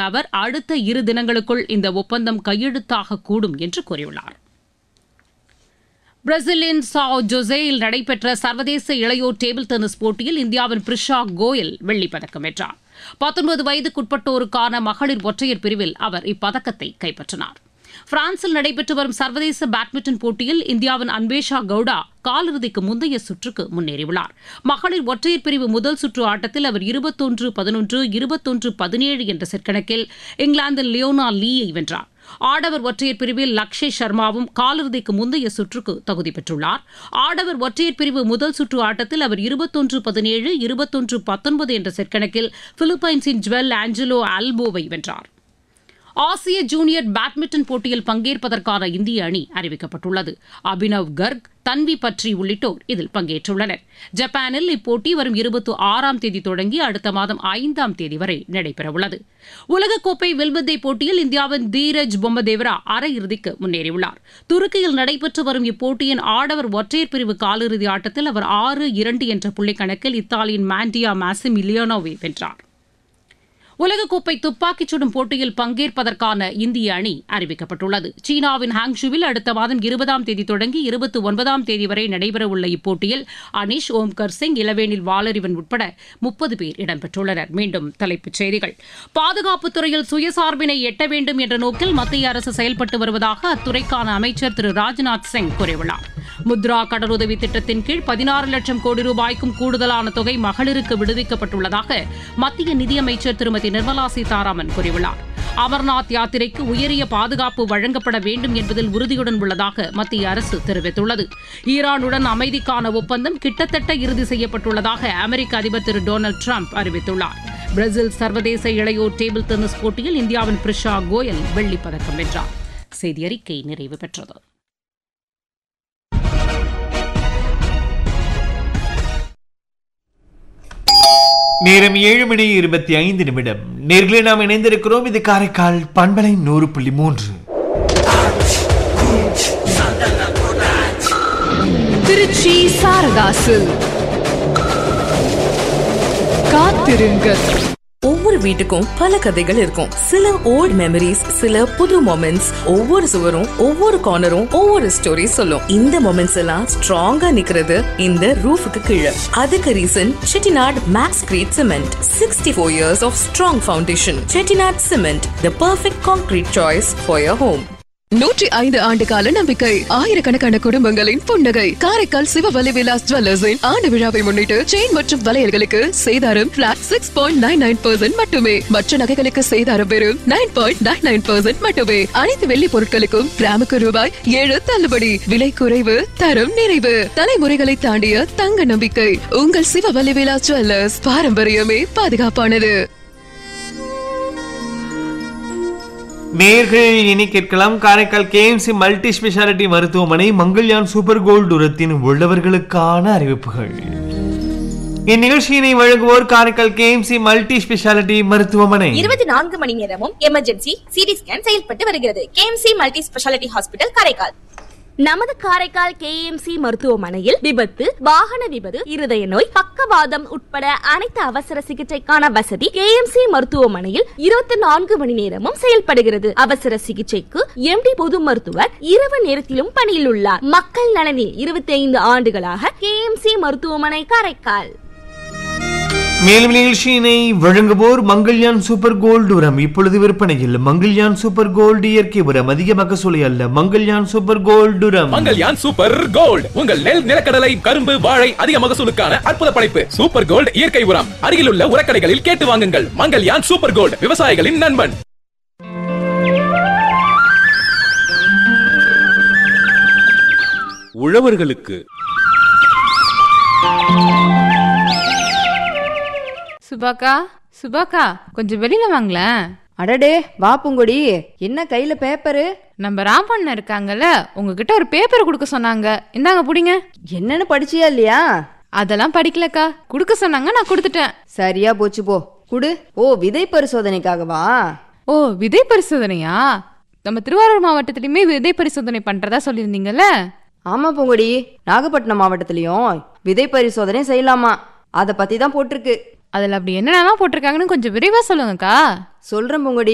அவர் அடுத்த இரு தினங்களுக்குள் இந்த ஒப்பந்தம் கையெழுத்தாக கூடும் என்று கூறியுள்ளார் பிரேசிலின் சாவ் ஜோசேயில் நடைபெற்ற சர்வதேச இளையோர் டேபிள் டென்னிஸ் போட்டியில் இந்தியாவின் பிரிஷா கோயல் வெள்ளிப் பதக்கம் வென்றார் பத்தொன்பது வயதுக்குட்பட்டோருக்கான மகளிர் ஒற்றையர் பிரிவில் அவர் இப்பதக்கத்தை கைப்பற்றினார் பிரான்சில் நடைபெற்று வரும் சர்வதேச பேட்மிண்டன் போட்டியில் இந்தியாவின் அன்பேஷா கவுடா காலிறுதிக்கு முந்தைய சுற்றுக்கு முன்னேறியுள்ளார் மகளிர் ஒற்றையர் பிரிவு முதல் சுற்று ஆட்டத்தில் அவர் இருபத்தொன்று பதினொன்று இருபத்தொன்று பதினேழு என்ற செட் கணக்கில் இங்கிலாந்தின் லியோனா லீயை வென்றார் ஆடவர் ஒற்றையர் பிரிவில் லக்ஷய் சர்மாவும் காலிறுதிக்கு முந்தைய சுற்றுக்கு தகுதி பெற்றுள்ளார் ஆடவர் ஒற்றையர் பிரிவு முதல் சுற்று ஆட்டத்தில் அவர் இருபத்தொன்று பதினேழு இருபத்தொன்று பத்தொன்பது என்ற செட் கணக்கில் பிலிப்பைன்ஸின் ஜுவல் ஆஞ்சலோ ஆல்போவை வென்றார் ஆசிய ஜூனியர் பேட்மிண்டன் போட்டியில் பங்கேற்பதற்கான இந்திய அணி அறிவிக்கப்பட்டுள்ளது அபினவ் கர்க் தன்வி பட்ரி உள்ளிட்டோர் இதில் பங்கேற்றுள்ளனர் ஜப்பானில் இப்போட்டி வரும் இருபத்தி ஆறாம் தேதி தொடங்கி அடுத்த மாதம் ஐந்தாம் தேதி வரை நடைபெறவுள்ளது உலகக்கோப்பை வில்வித்தை போட்டியில் இந்தியாவின் தீரஜ் பொம்மதேவரா அரையிறுதிக்கு முன்னேறியுள்ளார் துருக்கியில் நடைபெற்று வரும் இப்போட்டியின் ஆடவர் ஒற்றையர் பிரிவு காலிறுதி ஆட்டத்தில் அவர் ஆறு இரண்டு என்ற புள்ளிக்கணக்கில் இத்தாலியின் மாண்டியா மாசிமிலியோனோவை வென்றார் உலகக்கோப்பை துப்பாக்கிச் சுடும் போட்டியில் பங்கேற்பதற்கான இந்திய அணி அறிவிக்கப்பட்டுள்ளது சீனாவின் ஹாங்ஷுவில் அடுத்த மாதம் இருபதாம் தேதி தொடங்கி இருபத்தி ஒன்பதாம் தேதி வரை நடைபெறவுள்ள இப்போட்டியில் அனிஷ் ஓம்கர் சிங் இளவேனில் வாலறிவன் உட்பட முப்பது பேர் இடம்பெற்றுள்ளனர் மீண்டும் தலைப்புச் செய்திகள் பாதுகாப்புத் துறையில் சுயசார்பினை எட்ட வேண்டும் என்ற நோக்கில் மத்திய அரசு செயல்பட்டு வருவதாக அத்துறைக்கான அமைச்சர் திரு ராஜ்நாத் சிங் கூறியுள்ளார் முத்ரா கடனுதவி திட்டத்தின் கீழ் பதினாறு லட்சம் கோடி ரூபாய்க்கும் கூடுதலான தொகை மகளிருக்கு விடுவிக்கப்பட்டுள்ளதாக மத்திய நிதியமைச்சர் திருமதி நிர்மலா சீதாராமன் கூறியுள்ளார் அமர்நாத் யாத்திரைக்கு உயரிய பாதுகாப்பு வழங்கப்பட வேண்டும் என்பதில் உறுதியுடன் உள்ளதாக மத்திய அரசு தெரிவித்துள்ளது ஈரானுடன் அமைதிக்கான ஒப்பந்தம் கிட்டத்தட்ட இறுதி செய்யப்பட்டுள்ளதாக அமெரிக்க அதிபர் திரு டொனால்டு டிரம்ப் அறிவித்துள்ளார் பிரேசில் சர்வதேச இளையோர் டேபிள் டென்னிஸ் போட்டியில் இந்தியாவின் பிரிஷா கோயல் வெள்ளிப் பதக்கம் வென்றார் செய்தி அறிக்கை நிறைவு பெற்றது நேரம் ஏழு மணி இருபத்தி ஐந்து நிமிடம் நேர்களை நாம் இணைந்திருக்கிறோம் இது காரைக்கால் பண்பலை நூறு புள்ளி மூன்று திருச்சி சாரதாசு காத்திருங்கள் ஒவ்வொரு வீட்டுக்கும் பல கதைகள் இருக்கும் சில ஓல்ட் மெமரிஸ் சில புது மொமெண்ட்ஸ் ஒவ்வொரு சுவரும் ஒவ்வொரு கார்னரும் ஒவ்வொரு ஸ்டோரி சொல்லும் இந்த மொமெண்ட்ஸ் எல்லாம் ஸ்ட்ராங்கா நிக்கிறது இந்த ரூஃபுக்கு கீழே அதுக்கு reason Chettinad makes great cement sixty four years of strong foundation Chettinad cement the perfect concrete choice for your home நூற்றி ஐந்து ஆண்டு கால நம்பிக்கை ஆயிரக்கணக்கான குடும்பங்களின் புன்னகை காரைக்கால் சிவவலி விலாஸ் ஜுவல்லர்ஸின் ஆண்டு விழாவை முன்னிட்டு செயின் மற்றும் வளையல்களுக்கு சேதாரம் flat six point nine nine percent மட்டுமே மற்ற நகைகளுக்கு சேதாரம் வெறும் nine point nine nine percent மட்டுமே அனைத்து வெள்ளி பொருட்களுக்கும் கிராமுக்கு ரூபாய் ஏழு தள்ளுபடி விலை குறைவு தரம் நிறைவு தலைமுறைகளை தாண்டிய தங்க நம்பிக்கை உங்கள் சிவவலி விலாஸ் ஜுவல்லர்ஸ் பாரம்பரியமே பாதுகாப்பானது நேர்கள் இனி கேட்கலாம் காரைக்கால் கேஎம்சி மல்டி ஸ்பெஷாலிட்டி மருத்துவமனை மங்கள்யான் சூப்பர் கோல்டு உரத்தின் உள்ளவர்களுக்கான அறிவிப்புகள் இந்நிகழ்ச்சியினை வழங்குவோர் காரைக்கால் கேஎம்சி மல்டி ஸ்பெஷாலிட்டி மருத்துவமனை இருபத்தி நான்கு மணி நேரமும் எமர்ஜென்சி சிடி ஸ்கேன் செயல்பட்டு வருகிறது KMC multi speciality hospital Karaikal நமது காரைக்கால் கேஎம்சி மருத்துவமனையில் விபத்து வாகன விபத்து இருதய நோய் பக்கவாதம் உட்பட அனைத்து அவசர சிகிச்சைக்கான வசதி கேஎம்சி மருத்துவமனையில் இருபத்தி நான்கு மணி நேரமும் செயல்படுகிறது அவசர சிகிச்சைக்கு எம்டி பொது மருத்துவர் இரவு நேரத்திலும் பணியில் உள்ளார் மக்கள் நலனில் இருபத்தி ஐந்து ஆண்டுகளாக கேஎம்சி மருத்துவமனை காரைக்கால் மேலும் நிகழ்ச்சியினை வழங்குவோர் மங்கள்யான் சூப்பர் கோல்டு உரம் இப்பொழுது விற்பனையில் மங்கள்யான் சூப்பர் கோல்டு இயற்கை உரம் அதிக மகசூலை அல்ல மங்கள்யான் சூப்பர் கோல்டு உரம் மங்கல்யான் சூப்பர் கோல்ட் உங்கள் நெல் நிலக்கடலை கரும்பு வாழை அதிக மகசூலுக்கான அற்புத படைப்பு சூப்பர் கோல்ட் இயற்கை உரம் அருகிலுள்ள உரக்கடைகளில் கேட்டு வாங்குங்கள் மங்கல்யான் சூப்பர் கோல்ட் விவசாயிகளின் நண்பன் உழவர்களுக்கு சுபாக்கா சுபாக்கா கொஞ்சம் வெளியில வாங்களேன் அடடே வா பூங்கொடி என்ன கையில பேப்பரு நம்ம ராமண்ண இருக்காங்கல்ல உங்ககிட்ட ஒரு பேப்பர் கொடுக்க சொன்னாங்க இந்தாங்க புடிங்க என்னன்னு படிச்சியா இல்லையா அதெல்லாம் படிக்கலக்கா கொடுக்க சொன்னாங்க நான் கொடுத்துட்டேன் சரியா போச்சு போ குடு ஓ விதை பரிசோதனைக்காகவா ஓ விதை பரிசோதனையா நம்ம திருவாரூர் மாவட்டத்திலயுமே விதை பரிசோதனை பண்றதா சொல்லியிருந்தீங்கல்ல ஆமா பூங்கொடி நாகப்பட்டினம் மாவட்டத்திலயும் விதை பரிசோதனை செய்யலாமா அத பத்தி தான் போட்டிருக்கு அதுல அப்படி என்னென்னலாம் போட்டிருக்காங்கன்னு கொஞ்சம் விரைவா சொல்லுங்கக்கா சொல்றேன் பூங்கொடி